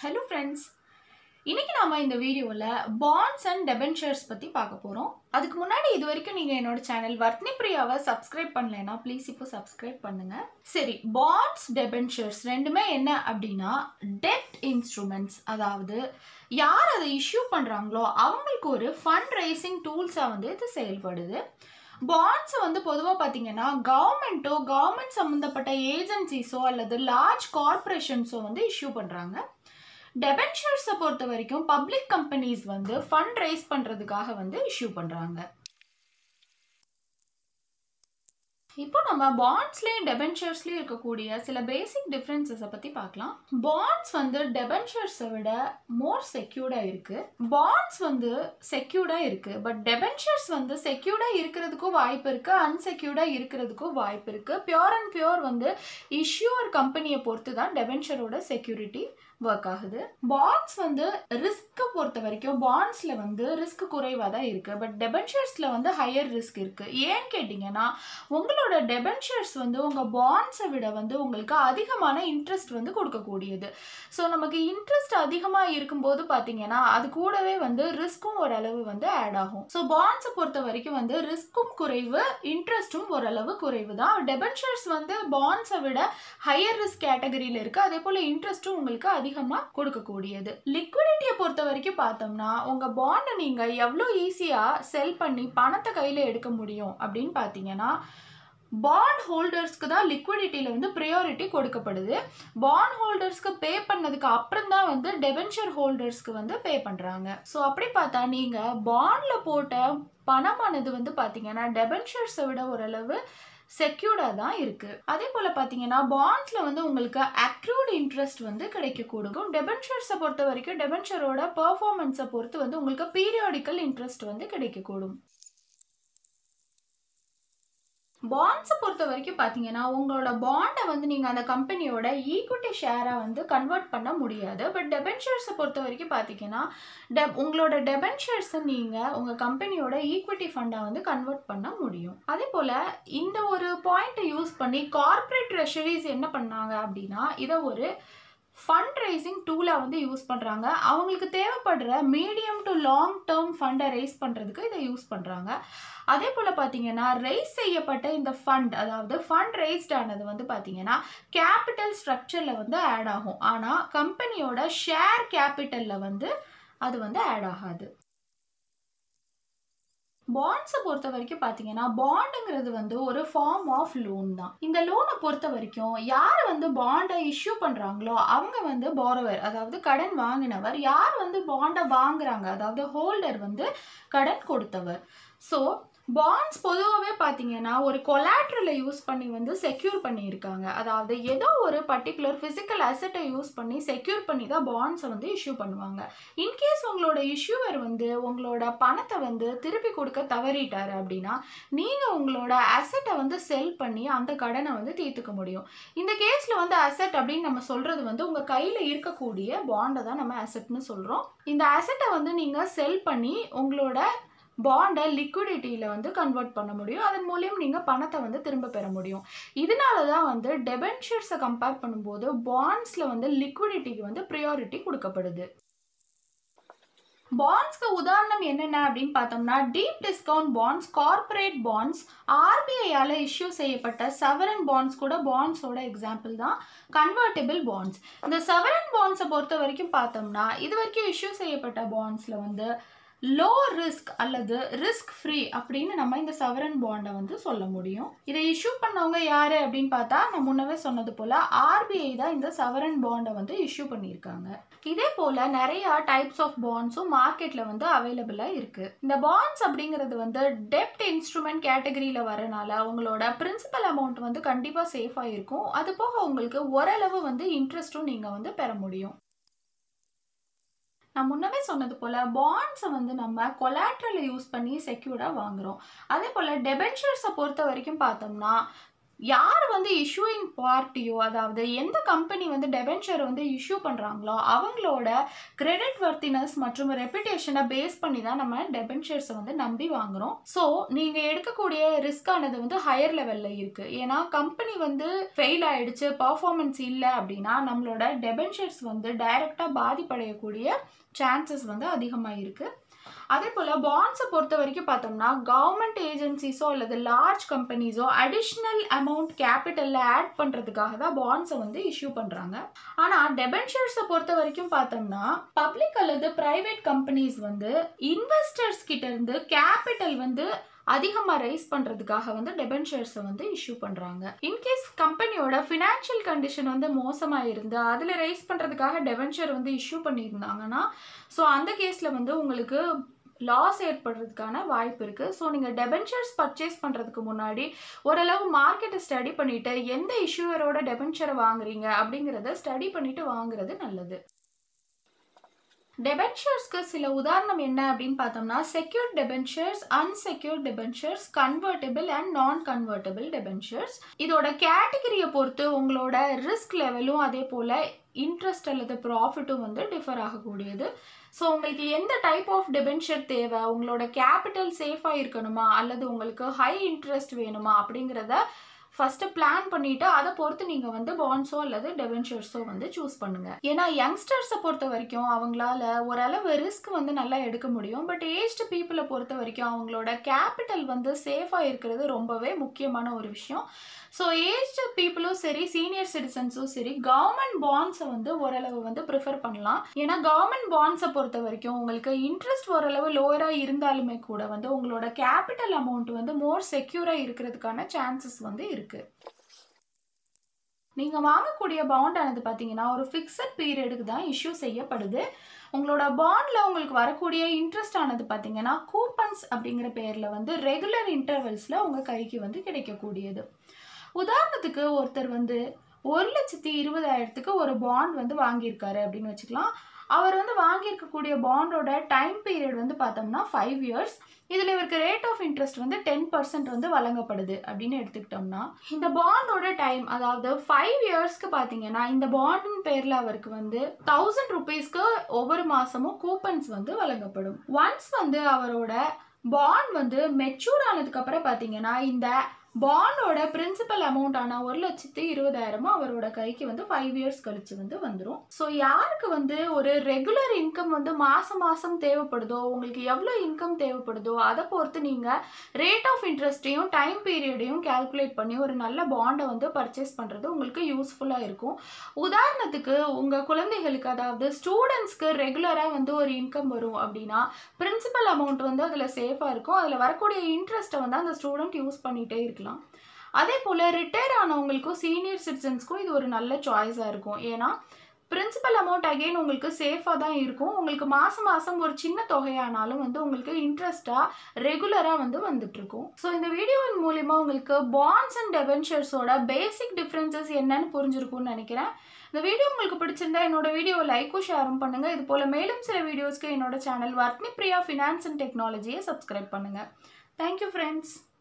hello friends இன்னைக்கு நாம இந்த வீடியோவில் பாண்ட்ஸ் அண்ட் டெபென்ச்சர்ஸ் பற்றி பார்க்க போகிறோம் அதுக்கு முன்னாடி இது வரைக்கும் நீங்கள் என்னோட சேனல் வர்த்னி பிரியாவை சப்ஸ்கிரைப் பண்ணலைன்னா ப்ளீஸ் இப்போ சப்ஸ்கிரைப் பண்ணுங்க சரி பாண்ட்ஸ் டெபென்ச்சர்ஸ் ரெண்டுமே என்ன அப்படின்னா டெட் இன்ஸ்ட்ருமெண்ட்ஸ் அதாவது யார் அதை இஷ்யூ பண்ணுறாங்களோ அவங்களுக்கு ஒரு ஃபண்ட் ரைசிங் டூல்ஸாக வந்து இது செயல்படுது பாண்ட்ஸை வந்து பொதுவாக பார்த்தீங்கன்னா கவர்மெண்ட்டோ கவர்மெண்ட் சம்மந்தப்பட்ட ஏஜென்சிஸோ அல்லது லார்ஜ் கார்பரேஷன்ஸோ வந்து இஷ்யூ பண்ணுறாங்க டெபென்ச்சர்ஸை பொறுத்த வரைக்கும் பப்ளிக் கம்பெனிஸ் வந்து ஃபண்ட் ரைஸ் பண்ணுறதுக்காக வந்து இஷ்யூ பண்ணுறாங்க இப்போ நம்ம பாண்ட்ஸ்லேயும் டெபென்ச்சர்ஸ்லேயும் இருக்கக்கூடிய சில பேசிக் டிஃப்ரென்சஸை பற்றி பார்க்கலாம் பாண்ட்ஸ் வந்து டெபென்ச்சர்ஸை விட மோர் செக்யூர்டாக இருக்குது பாண்ட்ஸ் வந்து செக்யூர்டாக இருக்குது பட் டெபென்ச்சர்ஸ் வந்து செக்யூர்டாக இருக்கிறதுக்கும் வாய்ப்பு இருக்குது அன்செக்யூர்டாக இருக்கிறதுக்கும் வாய்ப்பு இருக்குது பியோர் அண்ட் பியோர் வந்து இஷ்யூர் கம்பெனியை பொறுத்து தான் டெபென்ச்சரோட செக்யூரிட்டி ஒர்க் ஆகுது பாண்ட்ஸ் வந்து ரிஸ்க்கை பொறுத்த வரைக்கும் பாண்ட்ஸில் வந்து ரிஸ்க் குறைவாக தான் இருக்குது பட் டெபென்ச்சர்ஸில் வந்து ஹையர் ரிஸ்க் இருக்குது ஏன்னு கேட்டிங்கன்னா உங்களோட டெபென்ச்சர்ஸ் வந்து உங்கள் பாண்ட்ஸை விட வந்து உங்களுக்கு அதிகமான இன்ட்ரெஸ்ட் வந்து கொடுக்கக்கூடியது ஸோ நமக்கு இன்ட்ரெஸ்ட் அதிகமாக இருக்கும்போது பார்த்தீங்கன்னா அது கூடவே வந்து ரிஸ்க்கும் ஓரளவு வந்து ஆட் ஆகும் ஸோ பாண்ட்ஸை பொறுத்த வரைக்கும் வந்து ரிஸ்க்கும் குறைவு இன்ட்ரெஸ்ட்டும் ஓரளவு குறைவு தான் டெபென்ச்சர்ஸ் வந்து பாண்ட்ஸை விட ஹையர் ரிஸ்க் கேட்டகரியில் இருக்குது அதே போல் இன்ட்ரெஸ்ட்டும் உங்களுக்கு அதிகமாக கொடுக்கக்கூடியது லிக்விடிட்டியை பொறுத்த வரைக்கும் பார்த்தோம்னா உங்கள் பாண்டை நீங்கள் எவ்வளோ ஈஸியாக செல் பண்ணி பணத்தை கையில் எடுக்க முடியும் அப்படின்னு பார்த்தீங்கன்னா பாண்ட் ஹோல்டர்ஸ்க்கு தான் லிக்விடிட்டியில் வந்து ப்ரையாரிட்டி கொடுக்கப்படுது பாண்ட் ஹோல்டர்ஸ்க்கு பே பண்ணதுக்கு அப்புறம் தான் வந்து டெபென்ச்சர் ஹோல்டர்ஸ்க்கு வந்து பே பண்ணுறாங்க ஸோ அப்படி பார்த்தா நீங்கள் பாண்டில் போட்ட பணமானது வந்து பார்த்தீங்கன்னா டெபென்ச்சர்ஸை விட ஓரளவு செக்யூர்டாக தான் இருக்குது அதே போல் பார்த்தீங்கன்னா பாண்ட்ஸில் வந்து உங்களுக்கு அக்ரூட் இன்ட்ரெஸ்ட் வந்து கிடைக்கக்கூடும் டெபென்ச்சர்ஸை பொறுத்த வரைக்கும் டெபென்ச்சரோட பர்ஃபார்மன்ஸை பொறுத்து வந்து உங்களுக்கு பீரியாடிக்கல் இன்ட்ரெஸ்ட் வந்து கிடைக்கக்கூடும் பாண்ட்ஸை பொறுத்த வரைக்கும் பார்த்தீங்கன்னா உங்களோட பாண்டை வந்து நீங்கள் அந்த கம்பெனியோட ஈக்விட்டி ஷேரை வந்து கன்வெர்ட் பண்ண முடியாது பட் டெபென்ச்சர்ஸை பொறுத்த வரைக்கும் பார்த்தீங்கன்னா டெ உங்களோட டெபென்ச்சர்ஸை நீங்கள் உங்கள் கம்பெனியோட ஈக்விட்டி ஃபண்டாக வந்து கன்வெர்ட் பண்ண முடியும் அதே போல் இந்த ஒரு பாயிண்ட்டை யூஸ் பண்ணி கார்ப்பரேட் ட்ரெஷரிஸ் என்ன பண்ணாங்க அப்படின்னா இதை ஒரு ஃபண்ட் ரைசிங் டூலாக வந்து யூஸ் பண்ணுறாங்க அவங்களுக்கு தேவைப்படுற மீடியம் டு லாங் டேர்ம் ஃபண்டை ரைஸ் பண்ணுறதுக்கு இதை யூஸ் பண்ணுறாங்க அதே போல் பார்த்தீங்கன்னா ரைஸ் செய்யப்பட்ட இந்த ஃபண்ட் அதாவது ஃபண்ட் ரைஸ்ட் ஆனது வந்து பார்த்தீங்கன்னா கேபிட்டல் ஸ்ட்ரக்சரில் வந்து ஆட் ஆகும் ஆனால் கம்பெனியோட ஷேர் கேபிட்டலில் வந்து அது வந்து ஆட் ஆகாது பாண்ட்ஸை பொறுத்த வரைக்கும் பார்த்தீங்கன்னா பாண்டுங்கிறது வந்து ஒரு ஃபார்ம் ஆஃப் லோன் தான் இந்த லோனை பொறுத்த வரைக்கும் யார் வந்து பாண்டை இஷ்யூ பண்ணுறாங்களோ அவங்க வந்து பாரோவர் அதாவது கடன் வாங்கினவர் யார் வந்து பாண்டை வாங்குறாங்க அதாவது ஹோல்டர் வந்து கடன் கொடுத்தவர் ஸோ பாண்ட்ஸ் பொதுவாகவே பார்த்தீங்கன்னா ஒரு கொலாட்ரலை யூஸ் பண்ணி வந்து செக்யூர் பண்ணியிருக்காங்க அதாவது ஏதோ ஒரு பர்டிகுலர் ஃபிசிக்கல் அசட்டை யூஸ் பண்ணி செக்யூர் பண்ணி தான் பாண்ட்ஸை வந்து இஷ்யூ பண்ணுவாங்க இன்கேஸ் உங்களோட இஷ்யூவர் வந்து உங்களோட பணத்தை வந்து திருப்பி கொடுக்க தவறிட்டாரு அப்படின்னா நீங்கள் உங்களோட அசட்டை வந்து செல் பண்ணி அந்த கடனை வந்து தீர்த்துக்க முடியும் இந்த கேஸில் வந்து அசட் அப்படின்னு நம்ம சொல்கிறது வந்து உங்கள் கையில் இருக்கக்கூடிய பாண்டை தான் நம்ம அசட்னு சொல்கிறோம் இந்த அசட்டை வந்து நீங்கள் செல் பண்ணி உங்களோட பாண்டை லிக்விடிட்டியில் வந்து கன்வெர்ட் பண்ண முடியும் அதன் மூலியம் நீங்கள் பணத்தை வந்து திரும்ப பெற முடியும் இதனால தான் வந்து டெபென்ச்சர்ஸை கம்பேர் பண்ணும்போது பாண்ட்ஸில் வந்து லிக்விடிட்டிக்கு வந்து ப்ரியாரிட்டி கொடுக்கப்படுது பாண்ட்ஸ்க்கு உதாரணம் என்னென்ன அப்படின்னு பார்த்தோம்னா deep discount bonds corporate bonds ஆர்பிஐயால் இஷ்யூ செய்யப்பட்ட சவரன் பாண்ட்ஸ் கூட பாண்ட்ஸோட எக்ஸாம்பிள் தான் கன்வெர்டபிள் பாண்ட்ஸ் இந்த சவரன் பாண்ட்ஸை பொறுத்த வரைக்கும் பார்த்தோம்னா இது வரைக்கும் இஷ்யூ செய்யப்பட்ட பாண்ட்ஸில் வந்து லோ ரிஸ்க் அல்லது ரிஸ்க் ஃப்ரீ அப்படின்னு நம்ம இந்த சவரன் பாண்டை வந்து சொல்ல முடியும் இதை இஷ்யூ பண்ணவங்க யாரு அப்படின்னு பார்த்தா நான் முன்னவே சொன்னது போல ஆர்பிஐ தான் இந்த சவரன் பாண்டை வந்து இஷ்யூ பண்ணியிருக்காங்க இதே போல நிறைய டைப்ஸ் ஆஃப் பாண்ட்ஸும் மார்க்கெட்ல வந்து அவைலபிளா இருக்கு இந்த பாண்ட்ஸ் அப்படிங்கிறது வந்து டெப்ட் இன்ஸ்ட்ருமெண்ட் கேட்டகரியில வரனால உங்களோட பிரின்சிபல் அமௌண்ட் வந்து கண்டிப்பா சேஃபா இருக்கும் அது போக உங்களுக்கு ஓரளவு வந்து இன்ட்ரெஸ்ட்டும் நீங்க வந்து பெற முடியும் நான் முன்னவே சொன்னது போல் பாண்ட்ஸை வந்து நம்ம கொலாட்ரலை யூஸ் பண்ணி செக்யூர்டாக வாங்குகிறோம் அதே போல் டெபென்ச்சர்ஸை பொறுத்த வரைக்கும் பார்த்தோம்னா யார் வந்து இஷ்யூயிங் பார்ட்டியோ அதாவது எந்த கம்பெனி வந்து டெபென்ச்சர் வந்து இஷ்யூ பண்ணுறாங்களோ அவங்களோட கிரெடிட் வர்த்தினஸ் மற்றும் ரெப்புடேஷனை பேஸ் பண்ணி தான் நம்ம டெபென்ச்சர்ஸை வந்து நம்பி வாங்குறோம் ஸோ நீங்கள் எடுக்கக்கூடிய ரிஸ்க் ஆனது வந்து ஹையர் லெவலில் இருக்குது ஏன்னா கம்பெனி வந்து ஃபெயில் ஆயிடுச்சு பர்ஃபார்மன்ஸ் இல்லை அப்படின்னா நம்மளோட டெபென்ச்சர்ஸ் வந்து டைரெக்டாக பாதிப்படையக்கூடிய சான்சஸ் வந்து அதிகமாக இருக்குது அதே போல் பாண்ட்ஸை பொறுத்த வரைக்கும் பார்த்தோம்னா கவர்மெண்ட் ஏஜென்சிஸோ அல்லது லார்ஜ் கம்பெனிஸோ அடிஷ்னல் அமௌண்ட் கேபிட்டலில் ஆட் பண்ணுறதுக்காக தான் பாண்ட்ஸை வந்து இஷ்யூ பண்ணுறாங்க ஆனால் டெபென்ச்சர்ஸை பொறுத்த வரைக்கும் பார்த்தோம்னா பப்ளிக் அல்லது ப்ரைவேட் கம்பெனிஸ் வந்து இன்வெஸ்டர்ஸ் கிட்ட இருந்து கேபிட்டல் வந்து அதிகமாக ரைஸ் பண்ணுறதுக்காக வந்து டெபென்ச்சர்ஸை வந்து இஷ்யூ பண்ணுறாங்க இன்கேஸ் கம்பெனியோட ஃபினான்ஷியல் கண்டிஷன் வந்து மோசமாக இருந்து அதில் ரைஸ் பண்ணுறதுக்காக டெபென்ச்சர் வந்து இஷ்யூ பண்ணியிருந்தாங்கன்னா ஸோ அந்த கேஸில் வந்து உங்களுக்கு லாஸ் ஏற்படுறதுக்கான வாய்ப்பு இருக்குது ஸோ நீங்கள் டெபென்ச்சர்ஸ் பர்ச்சேஸ் பண்ணுறதுக்கு முன்னாடி ஓரளவு மார்க்கெட்டை ஸ்டடி பண்ணிவிட்டு எந்த இஷ்யூவரோட டெபென்ச்சரை வாங்குறீங்க அப்படிங்கிறத ஸ்டடி பண்ணிவிட்டு வாங்குறது நல்லது டெபென்ச்சர்ஸ்க்கு சில உதாரணம் என்ன அப்படின்னு பார்த்தோம்னா secured debentures unsecured debentures convertible and non convertible debentures இதோட கேட்டகரியை பொறுத்து உங்களோட ரிஸ்க் லெவலும் அதே போல் இன்ட்ரெஸ்ட் அல்லது ப்ராஃபிட்டும் வந்து டிஃபர் ஆகக்கூடியது ஸோ உங்களுக்கு எந்த டைப் ஆஃப் டெபென்ச்சர் தேவை உங்களோட கேபிட்டல் சேஃபாக இருக்கணுமா அல்லது உங்களுக்கு ஹை இன்ட்ரெஸ்ட் வேணுமா அப்படிங்கிறத ஃபஸ்ட்டு பிளான் பண்ணிவிட்டு அதை பொறுத்து நீங்கள் வந்து பாண்ட்ஸோ அல்லது டெபென்ச்சர்ஸோ வந்து சூஸ் பண்ணுங்கள் ஏன்னா யங்ஸ்டர்ஸை பொறுத்த வரைக்கும் அவங்களால ஓரளவு ரிஸ்க் வந்து நல்லா எடுக்க முடியும் பட் ஏஜ்டு பீப்புளை பொறுத்த வரைக்கும் அவங்களோட கேபிட்டல் வந்து சேஃபாக இருக்கிறது ரொம்பவே முக்கியமான ஒரு விஷயம் ஸோ ஏஜ்டு பீப்புளும் சரி சீனியர் சிட்டிசன்ஸும் சரி கவர்மெண்ட் பாண்ட்ஸை வந்து ஓரளவு வந்து ப்ரிஃபர் பண்ணலாம் ஏன்னா கவர்மெண்ட் பாண்ட்ஸை பொறுத்த வரைக்கும் உங்களுக்கு இன்ட்ரெஸ்ட் ஓரளவு லோவராக இருந்தாலுமே கூட வந்து உங்களோட கேபிட்டல் அமௌண்ட் வந்து மோர் செக்யூராக இருக்கிறதுக்கான சான்சஸ் வந்து இருக்குது நீங்கள் வாங்கக்கூடிய பாண்ட் ஆனது பார்த்தீங்கன்னா ஒரு ஃபிக்ஸட் பீரியடுக்கு தான் இஷ்யூ செய்யப்படுது உங்களோட பாண்டில் உங்களுக்கு வரக்கூடிய இன்ட்ரெஸ்ட் ஆனது பார்த்தீங்கன்னா கூப்பன்ஸ் அப்படிங்கிற பேரில் வந்து ரெகுலர் இன்டர்வல்ஸில் உங்கள் கைக்கு வந்து கிடைக்கக்கூடியது உதாரணத்துக்கு ஒருத்தர் வந்து ஒரு லட்சத்தி இருபதாயிரத்துக்கு ஒரு பாண்ட் வந்து வாங்கியிருக்காரு அப்படின்னு வச்சுக்கலாம் அவர் வந்து வாங்கியிருக்கக்கூடிய பாண்டோட டைம் பீரியட் வந்து பார்த்தோம்னா ஃபைவ் இயர்ஸ் இதில் இவருக்கு ரேட் ஆஃப் இன்ட்ரெஸ்ட் வந்து டென் பர்சன்ட் வந்து வழங்கப்படுது அப்படின்னு எடுத்துக்கிட்டோம்னா இந்த பாண்டோட டைம் அதாவது ஃபைவ் இயர்ஸ்க்கு பார்த்தீங்கன்னா இந்த பாண்டின் பேரில் அவருக்கு வந்து தௌசண்ட் ருபீஸ்க்கு ஒவ்வொரு மாதமும் கூப்பன்ஸ் வந்து வழங்கப்படும் ஒன்ஸ் வந்து அவரோட பாண்ட் வந்து மெச்சூர் ஆனதுக்கப்புறம் பார்த்தீங்கன்னா இந்த பாண்டோட பிரின்சிபல் அமௌண்ட் ஆன ஒரு லட்சத்தி இருபதாயிரமும் அவரோட கைக்கு வந்து ஃபைவ் இயர்ஸ் கழிச்சு வந்து வந்துடும் ஸோ யாருக்கு வந்து ஒரு ரெகுலர் இன்கம் வந்து மாதம் மாதம் தேவைப்படுதோ உங்களுக்கு எவ்வளோ இன்கம் தேவைப்படுதோ அதை பொறுத்து நீங்கள் ரேட் ஆஃப் இன்ட்ரெஸ்ட்டையும் டைம் பீரியடையும் கேல்குலேட் பண்ணி ஒரு நல்ல பாண்டை வந்து பர்ச்சேஸ் பண்ணுறது உங்களுக்கு யூஸ்ஃபுல்லாக இருக்கும் உதாரணத்துக்கு உங்கள் குழந்தைகளுக்கு அதாவது ஸ்டூடெண்ட்ஸ்க்கு ரெகுலராக வந்து ஒரு இன்கம் வரும் அப்படின்னா பிரின்சிபல் அமௌண்ட் வந்து அதில் சேஃபாக இருக்கும் அதில் வரக்கூடிய இன்ட்ரெஸ்ட்டை வந்து அந்த ஸ்டூடெண்ட் யூஸ் பண்ணிகிட்டே இருக்கலாம் அதே போல் ரிட்டையர் ஆனவங்களுக்கும் சீனியர் சிட்டிசன்ஸ்க்கும் இது ஒரு நல்ல சாய்ஸாக இருக்கும் ஏன்னா பிரின்சிபல் அமௌண்ட் அகெயின் உங்களுக்கு சேஃபாக தான் இருக்கும் உங்களுக்கு மாதம் மாதம் ஒரு சின்ன தொகையானாலும் வந்து உங்களுக்கு இன்ட்ரெஸ்ட்டாக ரெகுலராக வந்து வந்துட்டுருக்கும் ஸோ இந்த வீடியோவின் மூலிமா உங்களுக்கு பாண்ட்ஸ் அண்ட் டெவென்ச்சர்ஸோட பேசிக் டிஃப்ரென்சஸ் என்னன்னு புரிஞ்சிருக்கும்னு நினைக்கிறேன் இந்த வீடியோ உங்களுக்கு பிடிச்சிருந்தா என்னோட வீடியோவை லைக்கும் ஷேரும் பண்ணுங்கள் இது போல் மேலும் சில வீடியோஸ்க்கு என்னோட channel Varthini Priya finance and டெக்னாலஜியை சப்ஸ்கிரைப் பண்ணுங்கள் தேங்க்யூ ஃப்ரெண்ட்ஸ்